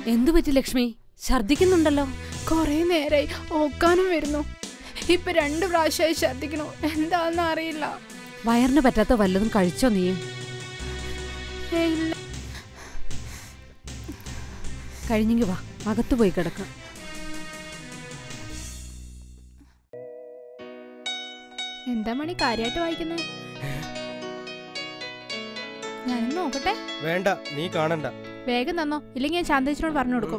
എന്തു പറ്റി ലക്ഷ്മി ഛർദിക്കുന്നുണ്ടല്ലോ കൊറേ നേരായി ഓക്കാനും വരുന്നു ഇപ്പൊ രണ്ട് പ്രാവശ്യമായി ഛർദിക്കണു എന്താന്ന് അറിയില്ല വയറിന് പറ്റാത്ത വല്ലതും കഴിച്ചോ നീ ഏയ് ഇല്ല കഴിഞ്ഞെങ്കി വാ അകത്തു പോയി കിടക്കാം എന്താ മണി കാര്യമായിട്ട് വായിക്കുന്നത് ഞാനൊന്ന് നോക്കട്ടെ വേണ്ട നീ കാണണ്ട വേഗം തന്നോ ഇല്ലെങ്കിൽ ഞാൻ ശാന്തേച്ചിനോട് പറഞ്ഞു കൊടുക്കും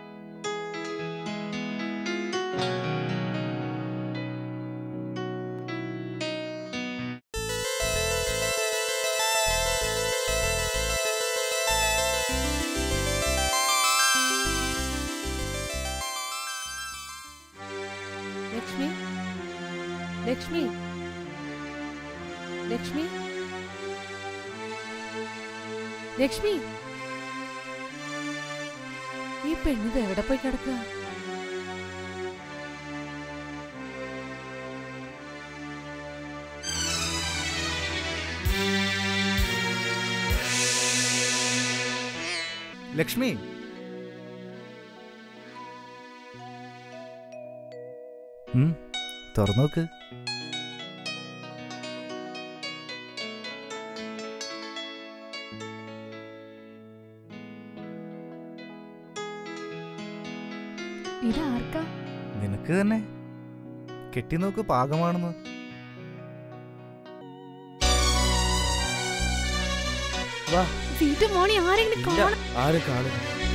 ലക്ഷ്മി ലക്ഷ്മി ലക്ഷ്മി ലക്ഷ്മി ഈ പെണ്ണിത് എവിടെ പോയി കിടക്കുക ലക്ഷ്മി ഉം, തുറന്നു നോക്ക് ഇതാർക്കാ നിനക്ക് തന്നെ കെട്ടി നോക്ക് പാകമാണെന്ന് വാ വീട്ടു മോണി ആരെങ്കിലും ഇല്ല കാണാം ആരും കാണും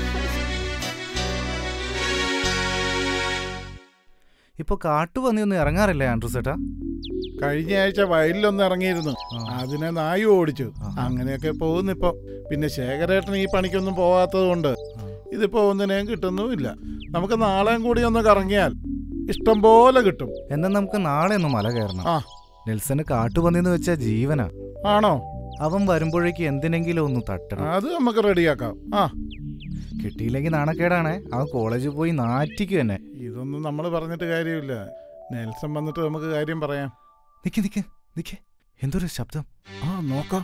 ഇപ്പൊ കാട്ടുപന്നിയൊന്നും ഇറങ്ങാറില്ലേ ആൻഡ്രൂ ചേട്ടാ കഴിഞ്ഞ ആഴ്ച വയലിലൊന്ന് ഇറങ്ങിയിരുന്നു ആ. അതിനെ നായു ഓടിച്ചു ആ. അങ്ങനെയൊക്കെ പോകുന്നിപ്പം പിന്നെ ശേഖരേട്ടൻ ഈ പണിക്കൊന്നും പോവാത്തത് കൊണ്ട് ആ. ഇതിപ്പോ ഒന്നിനെയും കിട്ടുന്നുമില്ല നമുക്ക് നാളെയും കൂടി ഒന്ന് കറങ്ങിയാൽ ഇഷ്ടം പോലെ കിട്ടും എന്നാ നമുക്ക് നാളെ ഒന്ന് മല കയറണം ആ. നെൽസന് കാട്ടുപന്നിന്ന് വെച്ചാ ജീവനാ ആണോ അവൻ വരുമ്പോഴേക്ക് എന്തിനെങ്കിലും ഒന്ന് തട്ടണം അത് നമുക്ക് റെഡിയാക്കാം ആ കിട്ടിയില്ലെങ്കിൽ നാണക്കേടാണ് അവൻ കോളേജിൽ പോയി നാറ്റിക്കും എന്നെ ഇതൊന്നും നമ്മൾ പറഞ്ഞിട്ട് കാര്യമില്ല നെൽസൺ വന്നിട്ട് നമുക്ക് കാര്യം പറയാം നിക്ക് നിക്ക് നിക്ക് എന്തൊരു ശബ്ദം ആ നോക്കാം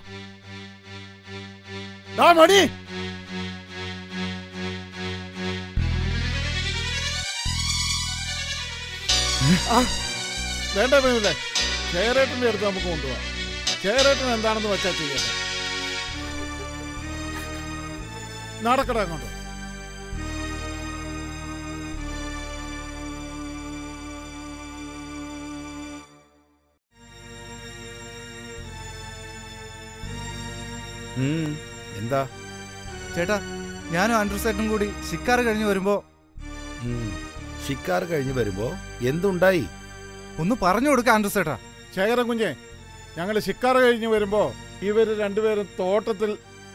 ദാ മണി ആ, വേണ്ട വേണ്ട ചേരേട്ടന്റെ അടുത്ത് നമുക്ക് കൊണ്ടുപോവാം ചേരേട്ടൻ എന്താണെന്ന് വെച്ചാൽ ചെയ്യട്ടെ നടക്കട അങ്ങോട്ട് ഉം, എന്താ ചേട്ടാ ഞാനും ആൻഡ്രൂ ചേട്ടനും കൂടി ശിക്കാർ കഴിഞ്ഞ് വരുമ്പോ ഉം, ഷിക്കാർ കഴിഞ്ഞ് വരുമ്പോ എന്തുണ്ടായി ഒന്ന് പറഞ്ഞു കൊടുക്ക ആൻഡ്രൂ ചേട്ടാ ശേഖരൻ കുഞ്ഞെ ഞങ്ങൾ ശിക്കാറ് കഴിഞ്ഞ് വരുമ്പോ ഇവര് രണ്ടുപേരും തോട്ടത്തിൽ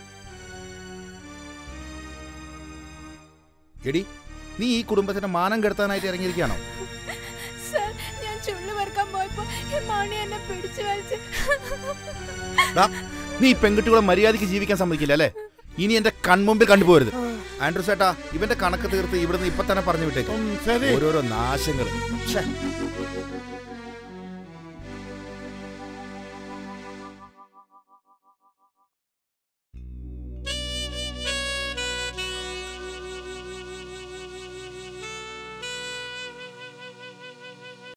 എടി നീ ഈ കുടുംബത്തിന്റെ മാനം കെടുത്താനായിട്ട് ഇറങ്ങിയിരിക്കുകയാണോ സർ ഞാൻ ചുള്ളു വെറുക്കാൻ പോയപ്പോ ഈ മണി എന്നെ പിടിച്ചു വലിച്ച് ദാ, നീ ഈ പെൺകുട്ടികളെ മര്യാദയ്ക്ക് ജീവിക്കാൻ സമ്മതിക്കില്ല അല്ലേ ഇനി എന്റെ കൺമുമ്പിൽ കണ്ടുപോരുത് ആൻഡ്രൂ ചേട്ടാ ഇവന്റെ കണക്ക് തീർത്ത് ഇവിടുന്ന് ഇപ്പൊ തന്നെ പറഞ്ഞു വിട്ടേക്കും ഉം, ശരി ഓരോരോ നാശങ്ങൾ